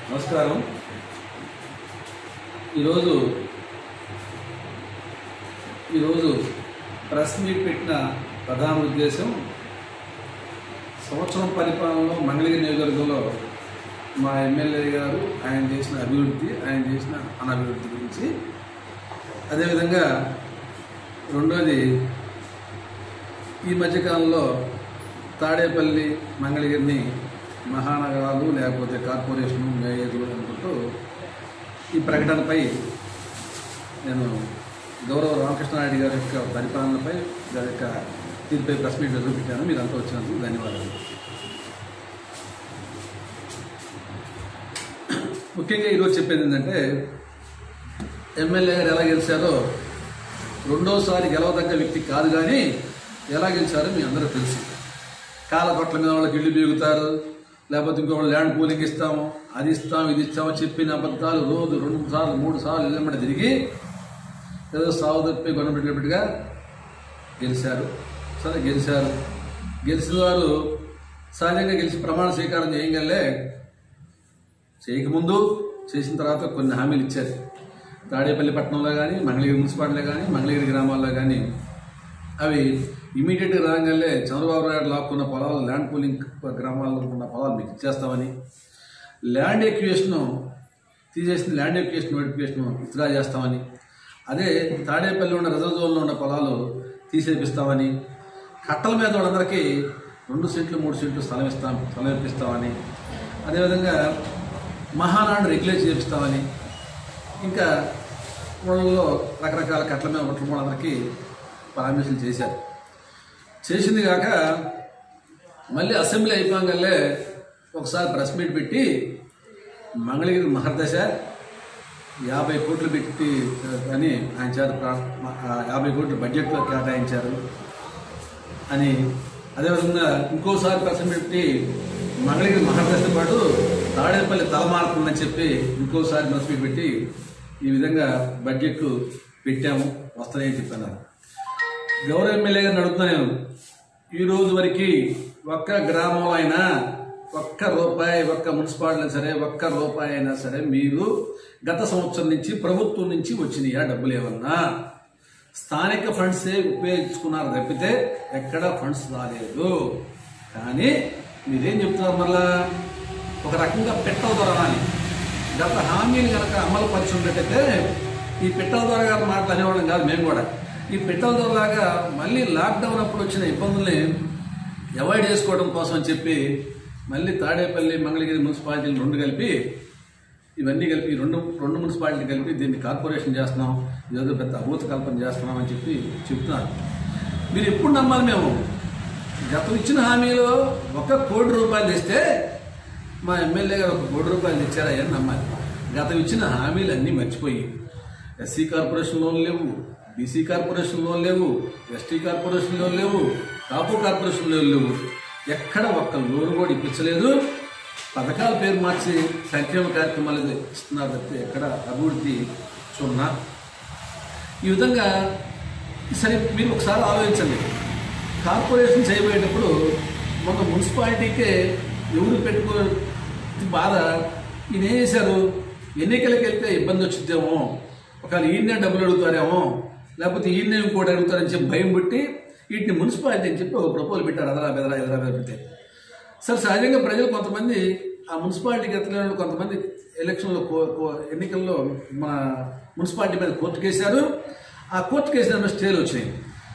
నమస్కారం ఈరోజు ఈరోజు ప్రెస్ మీట్ పెట్టిన ప్రధాన ఉద్దేశం సంవత్సరం పరిపాలనలో మంగళగిరి నియోజకవర్గంలో మా ఎమ్మెల్యే గారు ఆయన చేసిన అభివృద్ధి ఆయన చేసిన అనభివృద్ధి గురించి అదేవిధంగా రెండోది ఈ మధ్యకాలంలో తాడేపల్లి మంగళగిరిని మహానగరాలు లేకపోతే కార్పొరేషను మేయర్లు అనుకుంటూ ఈ ప్రకటనపై నేను గౌరవ రామకృష్ణారెడ్డి గారి యొక్క పరిపాలనపై గారి యొక్క తీర్పై ప్రెస్ మీట్ పెట్టాను మీరు అంతా వచ్చినందుకు ధన్యవాదాలు ముఖ్యంగా ఈరోజు చెప్పేది ఏంటంటే ఎమ్మెల్యే గారు ఎలా గెలిచారో రెండోసారి గెలవదగ్గ వ్యక్తి కాదు కానీ ఎలా గెలిచారో మీ అందరూ తెలుసు కాలకొట్ల మీద వాళ్ళకి ఇల్లు బీగుతారు లేకపోతే ఇంకో ల్యాండ్ పూలింగ్ ఇస్తాము అది ఇస్తాం ఇది ఇస్తాము చెప్పిన అబద్ధాలు రోజు రెండు సార్లు మూడు సార్లు ఇళ్ళమ్మడి తిరిగి ఏదో సాగు తప్పి గొడవ పెట్టినట్టుగా గెలిచారు సరే గెలిచారు గెలిచిన వారు సహజంగా గెలిచి ప్రమాణ స్వీకారం చేయగలే చేయకముందు చేసిన తర్వాత కొన్ని హామీలు ఇచ్చారు తాడేపల్లి పట్టణంలో కానీ మంగళగిరి మున్సిపాలిటీలో కానీ మంగళగిరి గ్రామాల్లో కానీ అవి ఇమీడియట్గా రాగానే చంద్రబాబు నాయుడు లాక్కున్న పొలాలు ల్యాండ్ పూలింగ్ గ్రామాల్లో ఉన్న పొలాలు మీకు ఇచ్చేస్తామని ల్యాండ్ ఎక్యుయేషన్ తీసేసిన ల్యాండ్ ఎక్యుయేషన్ నోటిఫికేషన్ విత్డ్రా చేస్తామని అదే తాడేపల్లి ఉన్న రిజర్వ్ జోన్లో ఉన్న పొలాలు తీసేపిస్తామని కట్టల మీద వాళ్ళందరికీ రెండు సెంట్లు మూడు సెంట్లు స్థలం ఇస్తాం స్థలం ఇప్పిస్తామని అదేవిధంగా మహానాడు రెగ్యులేట్ చేపిస్తామని ఇంకా ఊళ్ళలో రకరకాల కట్ల మీద ఉన్న వాళ్ళందరికీ పరామర్శలు చేశారు చేసింది కాక మళ్ళీ అసెంబ్లీ అయిపోగానే ఒకసారి ప్రెస్ మీట్ పెట్టి మంగళగిరి మహర్దశ యాభై కోట్లు పెట్టి అని ఆయన చేత ప్రా- ఆ యాభై కోట్లు బడ్జెట్లో కేటాయించారు అని అదేవిధంగా ఇంకోసారి ప్రెస్ మీట్ పెట్టి మంగళగిరి మహర్దశతో పాటు తాడేపల్లి తలమారుతుందని చెప్పి ఇంకోసారి ప్రెస్ మీట్ పెట్టి ఈ విధంగా బడ్జెట్ పెట్టాము వస్తాయని చెప్పాను గౌరవ ఎమ్మెల్యే గారిని అడుగుతున్నా నేను ఈ రోజు వరకు ఒక్క గ్రామంలో అయినా ఒక్క రూపాయి ఒక్క మున్సిపాలిటీ సరే ఒక్క రూపాయి అయినా సరే మీరు గత సంవత్సరం నుంచి ప్రభుత్వం నుంచి వచ్చినాయా డబ్బులు ఏమన్నా స్థానిక ఫండ్సే ఉపయోగించుకున్నారు తప్పితే ఎక్కడ ఫండ్స్ రాలేదు కానీ మీరేం చెప్తున్నారు మళ్ళా ఒక రకంగా పెట్టల ద్వారా అనాలి గత హామీలు కనుక అమలు పరిచి ఉన్నట్టయితే ఈ పిట్టల ద్వారా గారు మాటలు అనేవాళ్ళం కాదు మేము కూడా ఈ పిట్టల ద్వారాగా మళ్ళీ లాక్డౌన్ అప్పుడు వచ్చిన ఇబ్బందుల్ని అవాయిడ్ చేసుకోవడం కోసం అని చెప్పి మళ్ళీ తాడేపల్లి మంగళగిరి మున్సిపాలిటీలు రెండు కలిపి ఇవన్నీ కలిపి ఈ రెండు రెండు మున్సిపాలిటీ కలిపి దీన్ని కార్పొరేషన్ చేస్తున్నాం ఇదేదో పెద్ద అభూత కల్పన చేస్తున్నాం అని చెప్పి చెప్తున్నారు మీరు ఎప్పుడు నమ్మాలి మేము గతం ఇచ్చిన హామీలో ఒక కోటి రూపాయలు ఇస్తే మా ఎమ్మెల్యే గారు ఒక కోటి రూపాయలు ఇచ్చారా అని నమ్మాలి గతం ఇచ్చిన హామీలు అన్నీ మర్చిపోయి ఎస్సీ కార్పొరేషన్ లోన్ లేవు బీసీ కార్పొరేషన్ లోన్ లేవు ఎస్టీ కార్పొరేషన్ లోన్ లేవు కాపు కార్పొరేషన్ లోన్ లేవు ఎక్కడ ఒక్క లోన్ కూడా ఇప్పించలేదు పథకాల పేరు మార్చి సంక్షేమ కార్యక్రమాలు ఇస్తున్నారు తప్పితే ఎక్కడ అభివృద్ధి సున్నా ఈ విధంగా సరే మీరు ఒకసారి ఆలోచించండి కార్పొరేషన్ చేయబోయేటప్పుడు మొన్న మున్సిపాలిటీకే ఎవరు పెట్టుకో బాధ ఈయన ఏం చేశారు ఎన్నికలకు వెళ్తే ఇబ్బంది వచ్చిద్దేమో ఒకవేళ ఈయన్నే డబ్బులు అడుగుతారేమో లేకపోతే ఈయన్నే ఇంకోటి అడుగుతారని చెప్పి భయం పెట్టి వీటిని మున్సిపాలిటీ అని చెప్పి ఒక ప్రపోజల్ పెట్టారు అదరా బెదరా ఎదరా పెడితే సరే సహజంగా ప్రజలు కొంతమంది ఆ మున్సిపాలిటీకి ఎత్తలేని కొంతమంది ఎలక్షన్లో కో- కో- ఎన్నికల్లో మన మున్సిపాలిటీ మీద కోర్టు కేసారు ఆ కోర్టు కేసు దాని మీద స్టేలు వచ్చినాయి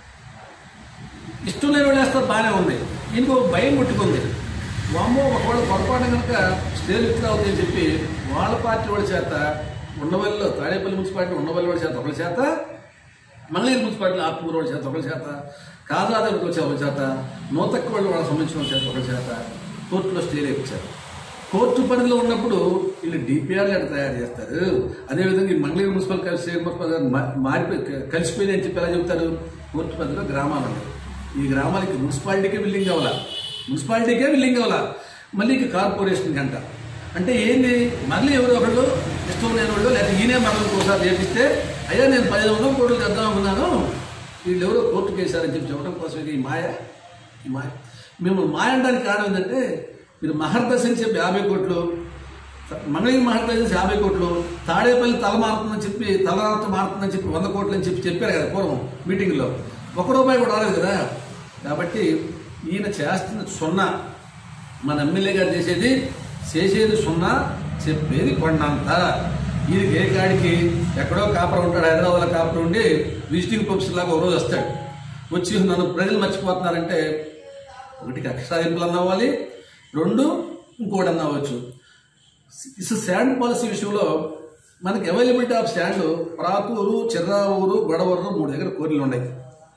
ఇష్టం లేని వాళ్ళు వేస్తారు బాగానే ఉంది ఇంకో భయం పుట్టుకుంది వామ్మో ఒకవేళ పొరపాటు కనుక స్టేల్ విత్డ్రా అవుతుందని చెప్పి వాళ్ళ పార్టీ వాళ్ళ చేత ఉండవల్లిలో తాడేపల్లి మున్సిపాలిటీ ఉండవల్లి వాళ్ళ చేత ఒకరి చేత మంగళగిరి మున్సిపాలిటీ ఆత్మూరు వాళ్ళ చేత ఒకరి చేత కాజాద వాళ్ళ ఒకరి చేత నూతక్క వాళ్ళు వాళ్ళకి సంబంధించిన వాళ్ళ చేత ఒకరి చేత కోర్టులో స్టే ఇచ్చారు కోర్టు పరిధిలో ఉన్నప్పుడు వీళ్ళు డిపిఆర్లు ఎక్కడ తయారు చేస్తారు అదేవిధంగా ఈ మంగళగిరి మున్సిపల్ కలిసి మున్సిపల్ గారు మా- మారిపోయి కలిసిపోయింది అని చెప్పి ఎలా చెప్తారు కోర్టు పరిధిలో గ్రామాలు ఉన్నాయి ఈ గ్రామాలకి మున్సిపాలిటీకే బిల్డింగ్ కావాలా మున్సిపాలిటీకే బిల్డింగ్ కావాలా మళ్ళీ ఇక కార్పొరేషన్ అంట అంటే ఏంది మళ్ళీ ఎవరో ఒకళ్ళు ఇష్టం లేని వాళ్ళు లేకపోతే ఈయనే మనల్ని ఒకసారి చేపిస్తే అయ్యా నేను పదిహేను వందల కోట్లు తెద్దాం అనుకున్నాను వీళ్ళు ఎవరో కోర్టుకు వేశారని చెప్పి చెప్పడం కోసం ఇది ఈ మాయ ఈ మాయ మేము మాయ అనడానికి కారణం ఏంటంటే మీరు మహర్దశ అని చెప్పి యాభై కోట్లు మంగళగిరి మహారాజు యాభై కోట్లు తాడేపల్లి తల మారుతుందని చెప్పి తలరాత మారుతుందని చెప్పి వంద కోట్లు అని చెప్పి చెప్పారు కదా పూర్వం మీటింగ్లో ఒక రూపాయి కూడా రాలేదు కదా కాబట్టి ఈయన చేస్తున్న సున్నా మన ఎమ్మెల్యే గారు చేసేది చేసేది సున్నా చెప్పేది కొండంత ఇది ఏ కాడికి ఎక్కడో కాపర్ ఉంటాడు హైదరాబాద్లో కాపర్ ఉండి విజిటింగ్ పర్పస్ లాగా ఒక రోజు వస్తాడు వచ్చి నన్ను ప్రజలు మర్చిపోతున్నారంటే ఒకటి అక్షరాదింపులు అన్నవ్వాలి రెండు ఇంకోటి అన్నవచ్చు ఇస్ శాండ్ పాలసీ విషయంలో మనకి availability of sand Prathuru Chirravuru Godavaru మూడు దగ్గర కోరిలు ఉన్నాయి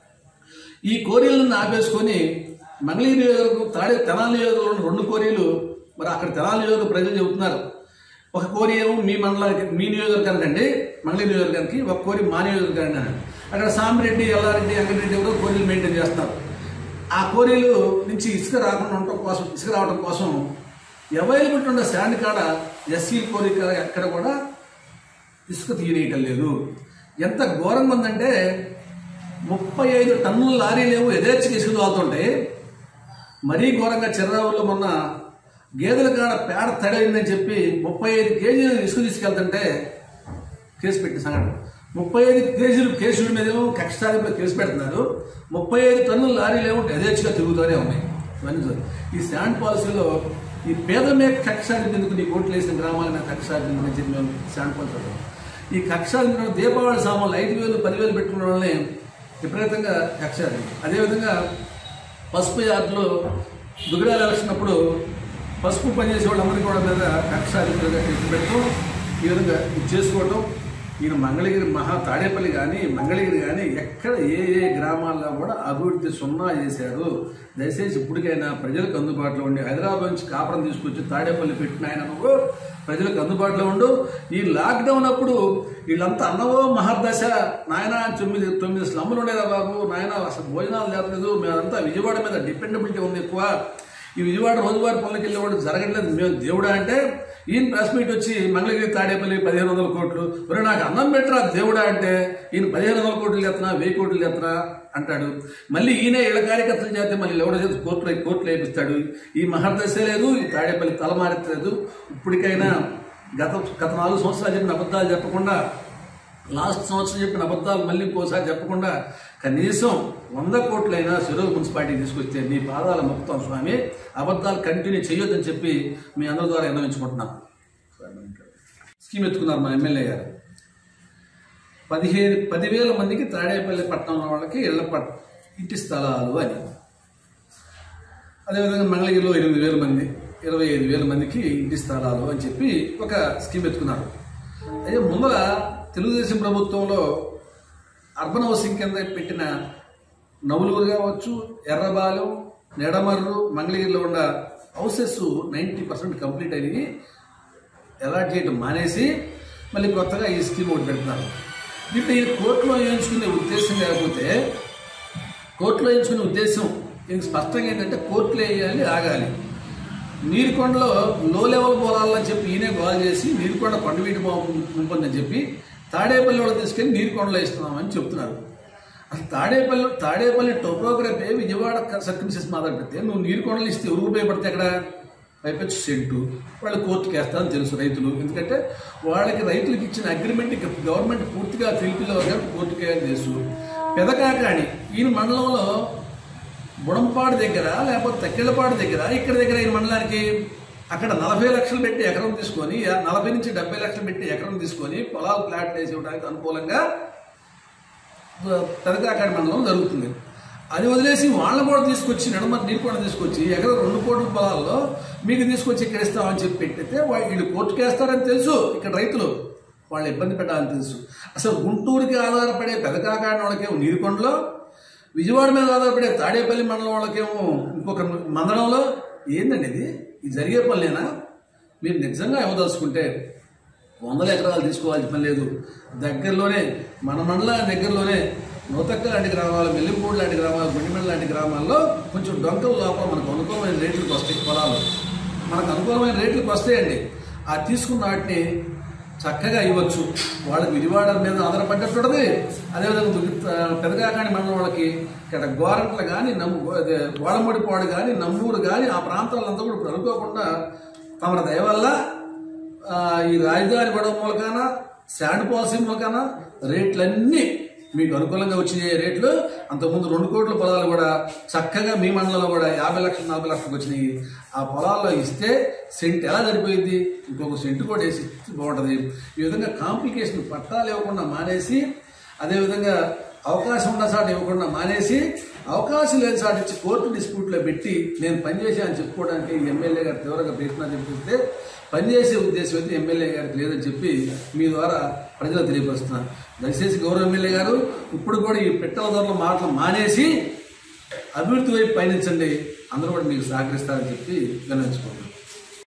ఈ కోరిలను ఆపేసుకొని మంగళగిరి నియోజకవర్గం తాడే తెనాలి నియోజకవర్గంలో రెండు కోరీలు మరి అక్కడ తెనాలి నియోజకవర్గ ప్రజలు చెబుతున్నారు ఒక కోరి ఏమో మీ మండలానికి మీ నియోజకవర్గానికి అండి మంగళగిరి నియోజకవర్గానికి ఒక కోరి మా నియోజకవర్గానికి అని. అక్కడ సామిరెడ్డి ఎల్లారెడ్డి వెంకటరెడ్డి ఎవరో కోరీలు మెయింటైన్ చేస్తున్నారు ఆ కోరీలు నుంచి ఇసుక రాకుండా ఉండటం కోసం ఇసుక రావడం కోసం అవైలబిలిటీ ఉన్న శాండ్ కాడ ఎస్సీ కోరి కాడ ఎక్కడ కూడా ఇసుక తీయనీయటం లేదు ఎంత ఘోరంగా ఉందంటే ముప్పై ఐదు టన్నుల లారీలేమో యథేచ్ఛగా ఇసుక తోలుతుంటాయి మరీ ఘోరంగా చిర్రావుల్లో మొన్న గేదెల కాడ పేడ తడైందని చెప్పి ముప్పై ఐదు కేజీలు ఇసుక తీసుకెళ్తుంటే కేసు పెట్టిన సంఘటన ముప్పై ఐదు కేజీలు కేసుల మీద కక్ష సాధింపులో కేసు పెడుతున్నారు ముప్పై ఐదు టన్నుల లారీలు ఏమో యథేచ్ఛగా తిరుగుతూనే ఉన్నాయి ఇవన్నీ చూడండి. ఈ శాండ్ పాలసీలో ఈ పేద మీద కక్ష సాధించేందుకు నీ ఓట్లు వేసిన గ్రామాల మీద కక్ష సాధించమని చెప్పి మేము శాండ్ పాలసీ అంటాం. ఈ కక్ష సాధించడం దీపావళి సామాన్లు ఐదు వేలు పదివేలు పెట్టుకున్న వాళ్ళని విపరీతంగా కక్ష సాధించారు. అదేవిధంగా పసుపు యార్డులో దుగ్గడాలు ఎలక్షన్ అప్పుడు పసుపు పనిచేసే వాళ్ళందరికీ కూడా మీద కక్ష అధికారులుగా పెడుతూ ఈ విధంగా ఇది చేసుకోవటం ఈయన మంగళగిరి మహా తాడేపల్లి కానీ మంగళగిరి కానీ ఎక్కడ ఏ ఏ గ్రామాల్లో కూడా అభివృద్ధి సున్నా చేశారు దయచేసి ఇప్పటికైనా ప్రజలకు అందుబాటులో ఉండి హైదరాబాద్ నుంచి కాపురం తీసుకొచ్చి తాడేపల్లి పెట్టిన ఆయన నువ్వు ప్రజలకు అందుబాటులో ఉండు ఈ లాక్డౌన్ అప్పుడు వీళ్ళంతా అన్నవో మహర్దశ నాయన తొమ్మిది తొమ్మిది స్లమ్ములు ఉండేదా బాబు నాయన అసలు భోజనాలు లేలేదు మేమంతా విజయవాడ మీద డిపెండబిలిటీ ఉంది ఎక్కువ ఈ విజయవాడ రోజువారి పనులకు వెళ్ళేవాడు జరగట్లేదు మేము దేవుడా అంటే ఈయన ప్రెస్ మీట్ వచ్చి మంగళగిరి తాడేపల్లి పదిహేను వందల కోట్లు ఒరే నాకు అన్నం పెట్టరా దేవుడా అంటే ఈయన పదిహేను వందల కోట్లు ఎత్తనా వెయ్యి కోట్లు ఎత్తనా అంటాడు మళ్ళీ ఈయనే ఇళ్ళ కార్యకర్తలు చేస్తే మళ్ళీ ఎవడ చేతి కోర్టులో కోర్టులో వేపిస్తాడు ఈ మహర్దశ లేదు ఈ తాడేపల్లి తలమారెత్తలేదు ఇప్పటికైనా గత గత నాలుగు సంవత్సరాలు చెప్పిన అబద్ధాలు చెప్పకుండా లాస్ట్ సంవత్సరం చెప్పిన అబద్ధాలు మళ్ళీ ఇంకోసారి చెప్పకుండా కనీసం వంద కోట్లైనా చెరువు మున్సిపాలిటీ తీసుకొస్తే నీ పాదాల మొత్తం స్వామి అబద్ధాలు కంటిన్యూ చేయొద్దని చెప్పి మీ అందరి ద్వారా విన్నవించుకుంటున్నాం స్కీమ్ ఎత్తుకున్నారు మా ఎమ్మెల్యే గారు పదిహేను పదివేల మందికి తాడేపల్లి పట్టణంలో వాళ్ళకి ఇళ్ల పట్ ఇంటి స్థలాలు అని అదేవిధంగా మంగళగిరిలో ఎనిమిది వేల మంది ఇరవై ఐదు వేల మందికి ఇంటి స్థలాలు అని చెప్పి ఒక స్కీమ్ ఎత్తుకున్నారు అయితే ముందర తెలుగుదేశం ప్రభుత్వంలో అర్బన్ హౌసింగ్ కింద పెట్టిన నవులూరు కావచ్చు ఎర్రబాలెం నెడమర్రు మంగళగిరిలో ఉన్న హౌసెస్ నైంటీ పర్సెంట్ కంప్లీట్ అయినవి అలాట్ చేయడం మానేసి మళ్ళీ కొత్తగా ఈ స్కీమ్ ఒకటి పెడుతున్నారు దీంట్లో ఈ కోర్టులో వేయించుకునే ఉద్దేశం లేకపోతే కోర్టులో వేయించుకునే ఉద్దేశం దీనికి స్పష్టంగా ఏంటంటే కోర్టులో వేయాలి ఆగాలి నీరుకొండలో లో లెవెల్ పోలాలని చెప్పి ఈయనే గోల్ చేసి నీరుకొండ కొండవీటి ఉంటుందని చెప్పి తాడేపల్లి వాళ్ళు తీసుకెళ్లి నీరుకొండలో ఇస్తున్నామని చెప్తున్నారు అసలు తాడేపల్లి తాడేపల్లి టోపోగ్రఫీ విజయవాడ సర్కమ్సెస్ మాత్రం పెడితే నువ్వు నీరుకొండలు ఇస్తే ఎవరు ఉపయోగపడితే అక్కడ పైపెచ్చు సెంటు వాళ్ళు కోర్టుకి వేస్తారని తెలుసు రైతులు ఎందుకంటే వాళ్ళకి రైతులకు ఇచ్చిన అగ్రిమెంట్ గవర్నమెంట్ పూర్తిగా ఫిల్పిలో కోర్టుకి వేయాలని తెలుసు పెదకాకాణి ఈయన మండలంలో బుడంపాడు దగ్గర లేకపోతే తక్కెళ్ళపాడు దగ్గర ఇక్కడ దగ్గర ఈ మండలానికి అక్కడ నలభై లక్షలు పెట్టి ఎకరం తీసుకొని ఆ నలభై నుంచి డెబ్బై లక్షలు పెట్టి ఎకరం తీసుకొని పొలాలు ప్లాట్ వేసి ఇవ్వడానికి అనుకూలంగా పెదకాకాడి మండలం జరుగుతుంది అది వదిలేసి వాళ్ళని కూడా తీసుకొచ్చి నడమ నీరు కూడా తీసుకొచ్చి ఎకరం రెండు కోట్ల పొలాల్లో మీకు తీసుకొచ్చి ఇక్కడ ఇస్తామని చెప్పి పెట్టితే వా- వీళ్ళు కోర్టుకి వేస్తారని తెలుసు ఇక్కడ రైతులు వాళ్ళు ఇబ్బంది పెట్టాలని తెలుసు అసలు గుంటూరుకి ఆధారపడే పెదకాకాడి వాళ్ళకేమో నీరుకొండలో విజయవాడ మీద ఆధారపడే తాడేపల్లి మండలం వాళ్ళకేమో ఇంకొక మండలంలో ఏందండి ఇది ఇది జరిగే పనిలేనా మీరు నిజంగా ఇవ్వదలుచుకుంటే వందల ఎకరాలు తీసుకోవాల్సిన పని లేదు దగ్గరలోనే మన మండల దగ్గరలోనే నూతక్క లాంటి గ్రామాలు మెల్లిపూడి లాంటి గ్రామాలు గుండిమెడ లాంటి గ్రామాల్లో కొంచెం డొంకల లోపల మనకు అనుకూలమైన రేట్లకు వస్తాయి పొలాలు మనకు అనుకూలమైన రేట్లకు వస్తాయండి ఆ తీసుకున్న వాటిని చక్కగా ఇవ్వచ్చు వాళ్ళకి విజయవాడ మీద ఆధారపడ్డట్టు ఉంటుంది అదేవిధంగా మిగతా పెదగాకాని మండలం వాళ్ళకి ఇక్కడ గోరంట్ల కానీ నమ్ము అదే గోడమడిపాడు కానీ నమ్మూరు కానీ ఆ ప్రాంతాలంతా కూడా ఇప్పుడు అనుకోకుండా తమ దయ వల్ల ఆ, ఈ రాజధాని గొడవ మూలకాన శాండ్ పాలసీ మూలకాన రేట్లన్నీ మీకు అనుకూలంగా వచ్చినాయి రేట్లు అంతకుముందు రెండు కోట్ల పొలాలు కూడా చక్కగా మీ మండలంలో కూడా యాభై లక్షలు నలభై లక్షలకు వచ్చినాయి ఆ పొలాల్లో ఇస్తే సెంట్ ఎలా సరిపోయింది ఇంకొక సెంట్ కూడా వేసి ఇస్తే బాగుంటుంది ఈ విధంగా కాంప్లికేషన్ పట్టాలు ఇవ్వకుండా మానేసి అదేవిధంగా అవకాశం ఉన్న సాటి ఇవ్వకుండా మానేసి అవకాశం లేని సాటి ఇచ్చి కోర్టు డిస్ప్యూట్లో పెట్టి నేను పనిచేసా అని చెప్పుకోవడానికి ఎమ్మెల్యే గారు తీవ్రంగా ప్రయత్నాలు చెప్పిస్తే పనిచేసే ఉద్దేశం అయితే ఎమ్మెల్యే గారికి లేదని చెప్పి మీ ద్వారా ప్రజలు తెలియపరుస్తున్నాను దయచేసి గౌరవ ఎమ్మెల్యే గారు ఇప్పుడు కూడా ఈ పెట్టల ధరల మాటలు మానేసి అభివృద్ధి వైపు పయనించండి అందరూ కూడా మీకు సహకరిస్తారని చెప్పి విన్నవించుకుంటున్నాను